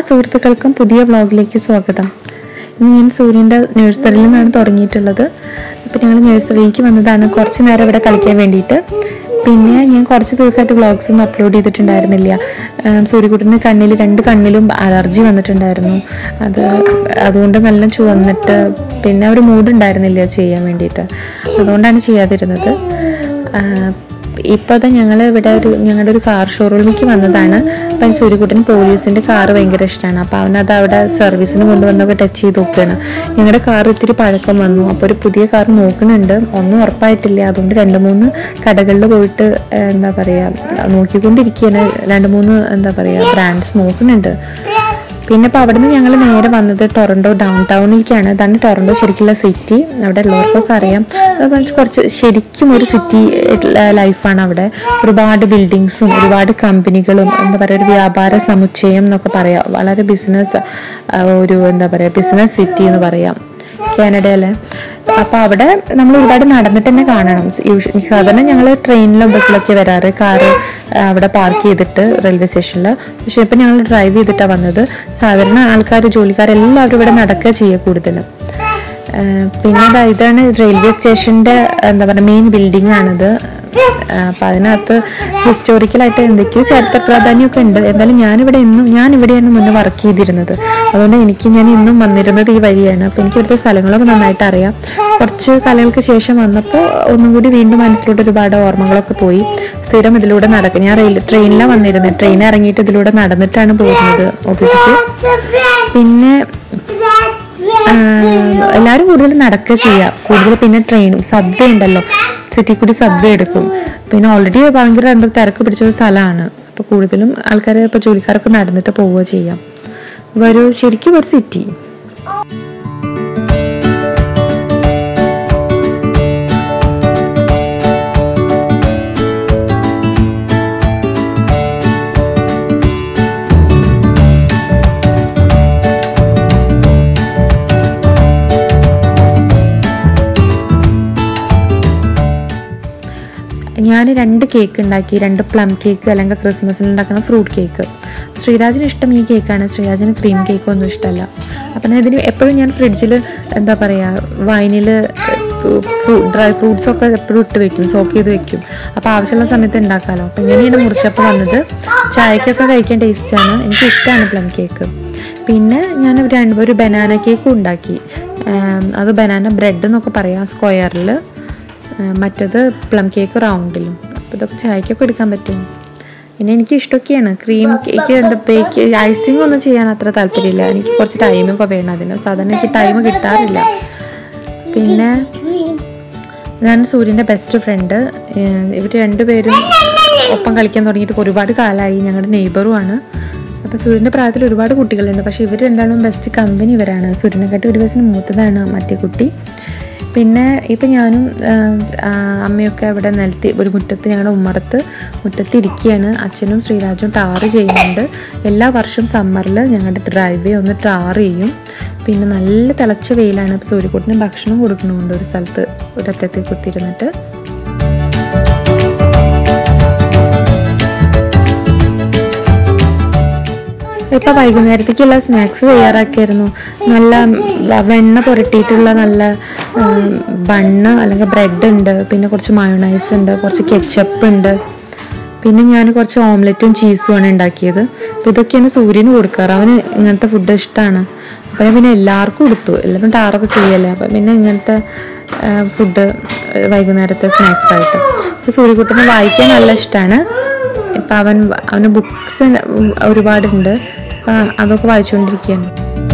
സുഹൃത്തുക്കൾക്കും പുതിയ വ്ളോഗിലേക്ക് സ്വാഗതം ഇന്ന് ഞാൻ സൂര്യൻ്റെ നഴ്സറിയിൽ നിന്നാണ് തുടങ്ങിയിട്ടുള്ളത് അപ്പോൾ ഞങ്ങൾ നഴ്സറിയിലേക്ക് വന്നതാണ് കുറച്ച് നേരം ഇവിടെ കളിക്കാൻ വേണ്ടിയിട്ട് പിന്നെ ഞാൻ കുറച്ച് ദിവസമായിട്ട് വ്ളോഗ്സ് ഒന്നും അപ്ലോഡ് ചെയ്തിട്ടുണ്ടായിരുന്നില്ല ഉം, സൂര്യകുട്ടന് കണ്ണിൽ രണ്ട് കണ്ണിലും അലർജി വന്നിട്ടുണ്ടായിരുന്നു അത് അതുകൊണ്ട് നല്ല ചുവന്നിട്ട് പിന്നെ ഒരു മൂഡ് ഉണ്ടായിരുന്നില്ല ചെയ്യാൻ വേണ്ടിയിട്ട് അതുകൊണ്ടാണ് ചെയ്യാതിരുന്നത് ആ, ഇപ്പോൾ അത് ഞങ്ങൾ ഇവിടെ ഒരു ഞങ്ങളുടെ ഒരു കാർ ഷോറൂമിലേക്ക് വന്നതാണ് അപ്പം സൂര്യകുട്ടൻ പോലീസിൻ്റെ കാർ ഭയങ്കര ഇഷ്ടമാണ് അപ്പോൾ അവനത് അവിടെ സർവീസിന് കൊണ്ടുവന്നൊക്കെ ടച്ച് ചെയ്ത് നോക്കുകയാണ് ഞങ്ങളുടെ കാർ ഇത്തിരി പഴക്കം വന്നു അപ്പോൾ ഒരു പുതിയ കാർ നോക്കുന്നുണ്ട് ഒന്നും ഉറപ്പായിട്ടില്ല അതുകൊണ്ട് രണ്ട് മൂന്ന് കടകളിൽ പോയിട്ട് ഏഹ്, എന്താ പറയുക നോക്കിക്കൊണ്ടിരിക്കുകയാണ് രണ്ട് മൂന്ന് എന്താ പറയുക ബ്രാൻഡ്സ് നോക്കുന്നുണ്ട് പിന്നെ ഇപ്പോൾ അവിടെ നിന്ന് ഞങ്ങൾ നേരെ വന്നത് ടൊറൻഡോ ഡൗൺ ടൗണിലേക്കാണ് അതാണ് ടൊറൻഡോ ശരിക്കുള്ള സിറ്റി അവിടെ ഉള്ളവർക്കൊക്കെ അറിയാം അത് വെച്ച് കുറച്ച് ശരിക്കും ഒരു സിറ്റി ലൈഫാണ് അവിടെ ഒരുപാട് ബിൽഡിങ്സും ഒരുപാട് കമ്പനികളും എന്താ പറയുക ഒരു വ്യാപാര സമുച്ചയം എന്നൊക്കെ പറയാം വളരെ ബിസിനസ് ഒരു എന്താ പറയുക ബിസിനസ് സിറ്റി എന്ന് പറയാം കാനഡയിലെ അപ്പോൾ അവിടെ നമ്മൾ ഒരുപാട് നടന്നിട്ട് തന്നെ കാണണം യൂഷ്വ- സാധാരണ ഞങ്ങൾ ട്രെയിനിലോ ബസ്സിലൊക്കെ വരാറ് കാറ് അവിടെ പാർക്ക് ചെയ്തിട്ട് റെയിൽവേ സ്റ്റേഷനിൽ പക്ഷെ ഇപ്പം ഞങ്ങൾ ഡ്രൈവ് ചെയ്തിട്ടാണ് വന്നത് സാധാരണ ആൾക്കാർ ജോലിക്കാരെല്ലാവരും ഇവിടെ നടക്കുക ചെയ്യുക കൂടുതലും ഏഹ് പിന്നെ ദാ ഇതാണ് റെയിൽവേ സ്റ്റേഷൻ്റെ എന്താ പറയുക മെയിൻ ബിൽഡിംഗ് ആണിത് അപ്പം അതിനകത്ത് ഹിസ്റ്റോറിക്കലായിട്ട് എന്തൊക്കെയോ ചരിത്ര പ്രാധാന്യമൊക്കെ ഉണ്ട് എന്തായാലും ഞാനിവിടെ ഇന്നും ഞാൻ ഇവിടെയാണ് മുന്നേ വർക്ക് ചെയ്തിരുന്നത് അതുകൊണ്ട് എനിക്ക് ഞാൻ ഇന്നും വന്നിരുന്നത് ഈ വഴിയാണ് അപ്പം എനിക്ക് ഇവിടുത്തെ സ്ഥലങ്ങളൊക്കെ നന്നായിട്ട് അറിയാം കുറച്ച് കാലങ്ങൾക്ക് ശേഷം വന്നപ്പോൾ ഒന്നും കൂടി വീണ്ടും മനസ്സിലോട്ട് ഒരുപാട് ഓർമ്മകളൊക്കെ പോയി സ്ഥിരം ഇതിലൂടെ നടക്കും ഞാൻ റെയിൽ ട്രെയിനിലാണ് വന്നിരുന്നത് ട്രെയിൻ ഇറങ്ങിയിട്ട് ഇതിലൂടെ നടന്നിട്ടാണ് പോകുന്നത് ഓഫീസിലേക്ക് പിന്നെ ആഹ് എല്ലാവരും കൂടുതൽ നടക്കുക ചെയ്യുക കൂടുതൽ പിന്നെ ട്രെയിനും സബ്വേ ഉണ്ടല്ലോ സിറ്റി കൂടി സബ്വേ എടുക്കും പിന്നെ ഓൾറെഡി ഭയങ്കര എന്താ തിരക്ക് പിടിച്ചൊരു സ്ഥലമാണ് അപ്പോൾ കൂടുതലും ആൾക്കാർ ഇപ്പോൾ ജോലിക്കാരൊക്കെ നടന്നിട്ട് പോവുക ചെയ്യാം ഒരു ശരിക്കും ഒരു സിറ്റി ഞാൻ രണ്ട് കേക്ക് ഉണ്ടാക്കി രണ്ട് പ്ലം കേക്ക് അല്ലെങ്കിൽ ക്രിസ്മസിന് ഉണ്ടാക്കുന്ന ഫ്രൂട്ട് കേക്ക് ശ്രീരാജിന് ഇഷ്ടം ഈ കേക്കാണ് ശ്രീരാജിന് ക്രീം കേക്ക് ഒന്നും ഇഷ്ടമല്ല അപ്പം ഞാൻ ഇതിന് എപ്പോഴും ഞാൻ ഫ്രിഡ്ജിൽ എന്താ പറയുക വൈനിൽ ഡ്രൈ ഫ്രൂട്ട്സ് ഒക്കെ എപ്പോഴും ഇട്ട് വെക്കും സോക്ക് ചെയ്ത് വെക്കും അപ്പോൾ ആവശ്യമുള്ള സമയത്ത് ഉണ്ടാക്കാമല്ലോ അപ്പം ഇങ്ങനെയാണ് മുറിച്ചപ്പോൾ വന്നത് ചായക്കൊക്കെ കഴിക്കാൻ ടേസ്റ്റാണ് എനിക്ക് ഇഷ്ടമാണ് പ്ലം കേക്ക് പിന്നെ ഞാൻ ഒരു രണ്ട് ഒരു ബനാന കേക്കും ഉണ്ടാക്കി ഉം, അത് ബനാന ബ്രെഡ് എന്നൊക്കെ പറയാം സ്ക്വയറിൽ മറ്റത് പ്ലം കേക്ക് റൗണ്ടിലും അപ്പോൾ ഇതൊക്കെ ചായക്കൊക്കെ എടുക്കാൻ പറ്റും പിന്നെ എനിക്ക് ഇഷ്ടമൊക്കെയാണ് ക്രീം കേക്ക് എന്താ ബേക്ക് ഐസിങ് ഒന്നും ചെയ്യാൻ അത്ര താല്പര്യമില്ല എനിക്ക് കുറച്ച് ടൈമൊക്കെ വേണം അതിന് സാധാരണ എനിക്ക് ടൈം കിട്ടാറില്ല പിന്നെ ഞാൻ സൂര്യൻ്റെ ബെസ്റ്റ് ഫ്രണ്ട് ഇവർ രണ്ടുപേരും ഒപ്പം കളിക്കാൻ തുടങ്ങിയിട്ട് ഒരുപാട് കാലമായി ഞങ്ങളുടെ നെയ്ബറുമാണ് അപ്പോൾ സൂര്യൻ്റെ പ്രായത്തിൽ ഒരുപാട് കുട്ടികളുണ്ട് പക്ഷേ ഇവർ രണ്ടാളും ബെസ്റ്റ് കമ്പനി ഇവരാണ് സൂര്യനെക്കാട്ടി ഒരു വയസ്സിന് മൂത്തതാണ് മറ്റേ കുട്ടി പിന്നെ ഇപ്പം ഞാനും ആ, ആ, അമ്മയൊക്കെ അവിടെ നിലത്തി ഒരു മുറ്റത്ത് ഞങ്ങളുടെ ഉമ്മറത്ത് മുറ്റത്ത് ഇരിക്കുകയാണ് അച്ഛനും ശ്രീരാജും ടാറ് ചെയ്യുന്നുണ്ട് എല്ലാ വർഷവും സമ്മറിൽ ഞങ്ങളുടെ ഡ്രൈവേ ഒന്ന് ടാർ ചെയ്യും പിന്നെ നല്ല തിളച്ച വെയിലാണ് ഇപ്പോൾ സൂര്യക്കൂട്ടിന് ഭക്ഷണം കൊടുക്കണമുണ്ട് ഒരു സ്ഥലത്ത് ഒരറ്റത്ത് കുത്തിയിരുന്നിട്ട് ഇപ്പൊ വൈകുന്നേരത്തേക്കുള്ള സ്നാക്സ് തയ്യാറാക്കിയായിരുന്നു നല്ല വ- വെണ്ണ പുരട്ടിയിട്ടുള്ള നല്ല ബണ്ണ് അല്ലെങ്കിൽ ബ്രെഡ് ഉണ്ട് പിന്നെ കുറച്ച് മയോണൈസ് ഉണ്ട് കുറച്ച് കെച്ചപ്പ് ഉണ്ട് പിന്നെ ഞാൻ കുറച്ച് ഓംലെറ്റും ചീസുമാണ് ഉണ്ടാക്കിയത് അപ്പോൾ ഇതൊക്കെയാണ് സൂര്യന് കൊടുക്കാറ് അവന് ഇങ്ങനത്തെ ഫുഡ് ഇഷ്ടമാണ് അപ്പോൾ ഞാൻ പിന്നെ എല്ലാവർക്കും കൊടുത്തു എല്ലാവരും ടാറൊക്കെ ചെയ്യല്ലേ അപ്പം പിന്നെ ഇങ്ങനത്തെ ഫുഡ് വൈകുന്നേരത്തെ സ്നാക്സ് ആയിട്ട് ഇപ്പോൾ സൂര്യക്കുട്ടനെ വായിക്കാൻ നല്ല ഇഷ്ടമാണ് ഇപ്പം അവൻ അവന് ബുക്സ് ഒരുപാടുണ്ട് അപ്പം അതൊക്കെ വായിച്ചുകൊണ്ടിരിക്കുകയാണ്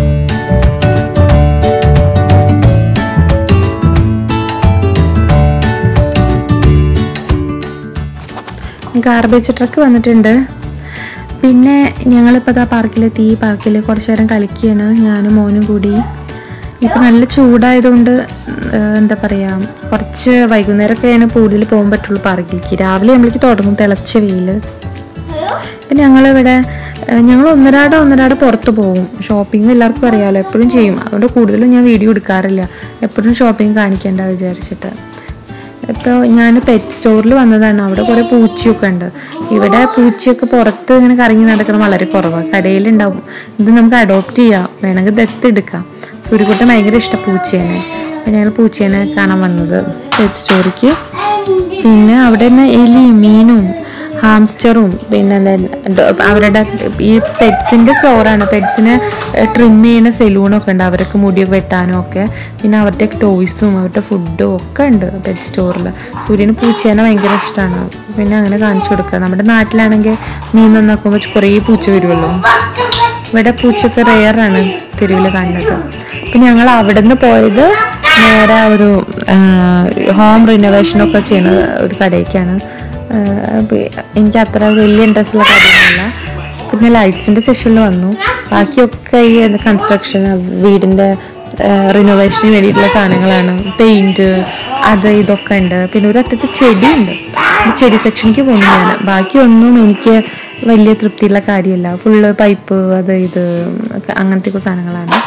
ഗാർബേജ് ട്രക്ക് വന്നിട്ടുണ്ട് പിന്നെ ഞങ്ങളിപ്പോൾ ആ പാർക്കിലെത്തി ഈ പാർക്കിൽ കുറച്ച് നേരം കളിക്കുകയാണ് ഞാനും മോനും കൂടി ഇപ്പം നല്ല ചൂടായതുകൊണ്ട് ഏഹ്, എന്താ പറയുക കുറച്ച് വൈകുന്നേരമൊക്കെയാണ് കൂടുതൽ പോകാൻ പറ്റുള്ളൂ പാർക്കിലേക്ക് രാവിലെ നമ്മളേക്ക് തുടങ്ങും തിളച്ച വെയിൽ പിന്നെ ഞങ്ങളിവിടെ ഏഹ്, ഞങ്ങൾ ഒന്നരാടെ ഒന്നരാടെ പുറത്ത് പോകും ഷോപ്പിംഗ് എല്ലാവർക്കും അറിയാമല്ലോ എപ്പോഴും ചെയ്യും അതുകൊണ്ട് കൂടുതലും ഞാൻ വീഡിയോ എടുക്കാറില്ല എപ്പോഴും ഷോപ്പിംഗ് കാണിക്കേണ്ട വിചാരിച്ചിട്ട് ഇപ്പോൾ ഞാൻ പെറ്റ് സ്റ്റോറിൽ വന്നതാണ് അവിടെ കുറേ പൂച്ചയൊക്കെ ഉണ്ട് ഇവിടെ പൂച്ചയൊക്കെ പുറത്ത് ഇങ്ങനെ കറങ്ങി നടക്കുന്നത് വളരെ കുറവാണ് കടയിലുണ്ടാവും ഇത് നമുക്ക് അഡോപ്റ്റ് ചെയ്യാം വേണമെങ്കിൽ ദത്തെടുക്കാം സൂര്യക്കുട്ടൻ ഭയങ്കര ഇഷ്ടം പൂച്ചേനെ അപ്പം ഞങ്ങൾ പൂച്ചേനെ കാണാൻ വന്നത് പെറ്റ് സ്റ്റോറിക്ക് പിന്നെ അവിടെ തന്നെ എലിയും മീനും ഹാംസ്റ്ററും പിന്നെ എന്താ അവരുടെ ഈ പെറ്റ്സിൻ്റെ സ്റ്റോറാണ് പെറ്റ്സിനെ ട്രിം ചെയ്യുന്ന സെലൂണൊക്കെ ഉണ്ട് അവർക്ക് മുടിയൊക്കെ വെട്ടാനും ഒക്കെ പിന്നെ അവരുടെ ടോയ്സും അവരുടെ ഫുഡും ഒക്കെ ഉണ്ട് പെറ്റ് സ്റ്റോറിൽ സൂര്യന് പൂച്ചേനെ ഭയങ്കര ഇഷ്ടമാണ് പിന്നെ അങ്ങനെ കാണിച്ചു കൊടുക്കുക നമ്മുടെ നാട്ടിലാണെങ്കിൽ മീൻ നന്നാക്കുമ്പോൾ കുറേ പൂച്ച വരുമല്ലോ ഇവിടെ പൂച്ചയൊക്കെ റെയറാണ് തെരുവിൽ കാണുന്നത് അപ്പം ഞങ്ങൾ അവിടെ നിന്ന് പോയത് നേരെ ഒരു ഹോം റിനോവേഷനൊക്കെ ചെയ്യുന്ന ഒരു കടയ്ക്കാണ് ആഹ് എനിക്ക് അത്ര വലിയ ഇൻട്രസ്റ്റ് ഉള്ള കാര്യമൊന്നുമല്ല പിന്നെ ലൈറ്റ്സിൻ്റെ സെഷനിൽ വന്നു ബാക്കിയൊക്കെ ഈ കൺസ്ട്രക്ഷൻ വീടിൻ്റെ റിനോവേഷന് വേണ്ടിയിട്ടുള്ള സാധനങ്ങളാണ് പെയിൻറ് അത് ഇതൊക്കെ ഉണ്ട് പിന്നെ ഒരു അറ്റത്ത് ചെടിയുണ്ട് ഈ ചെടി സെക്ഷനിലേക്ക് പോകുന്നു ഞാൻ ബാക്കിയൊന്നും എനിക്ക് വലിയ തൃപ്തിയുള്ള കാര്യമല്ല ഫുള്ള് പൈപ്പ് അത് ഇത് ഒക്കെ അങ്ങനത്തെ സാധനങ്ങളാണ്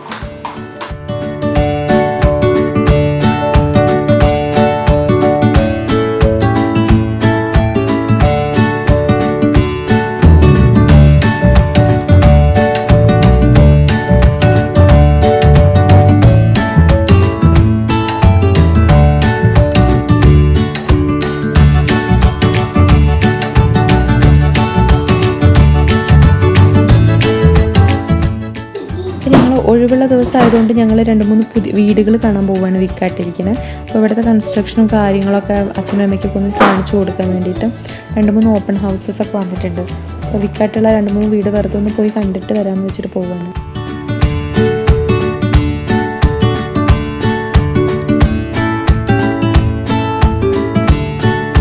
പിന്നെ ഞങ്ങൾ ഒഴിവുള്ള ദിവസം ആയതുകൊണ്ട് ഞങ്ങൾ രണ്ട് മൂന്ന് പുതിയ വീടുകൾ കാണാൻ പോവുകയാണ് വിക്കാട്ടിരിക്കുന്നത് അപ്പോൾ ഇവിടുത്തെ കൺസ്ട്രക്ഷനും കാര്യങ്ങളൊക്കെ അച്ഛനും അമ്മയ്ക്കൊക്കെ ഒന്ന് കാണിച്ചു കൊടുക്കാൻ വേണ്ടിയിട്ട് രണ്ട് മൂന്ന് ഓപ്പൺ ഹൗസസ് ഒക്കെ വന്നിട്ടുണ്ട് അപ്പോൾ വിക്കാട്ടുള്ള രണ്ട് മൂന്ന് വീട് വെറുതെ ഒന്ന് പോയി കണ്ടിട്ട് വരാമെന്ന് വെച്ചിട്ട് പോവുകയാണ്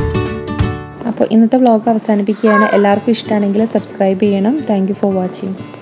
അപ്പോൾ ഇന്നത്തെ വ്ളോഗ് അവസാനിപ്പിക്കുകയാണ് എല്ലാവർക്കും ഇഷ്ടമാണെങ്കിൽ സബ്സ്ക്രൈബ് ചെയ്യണം താങ്ക് യു ഫോർ വാച്ചിങ്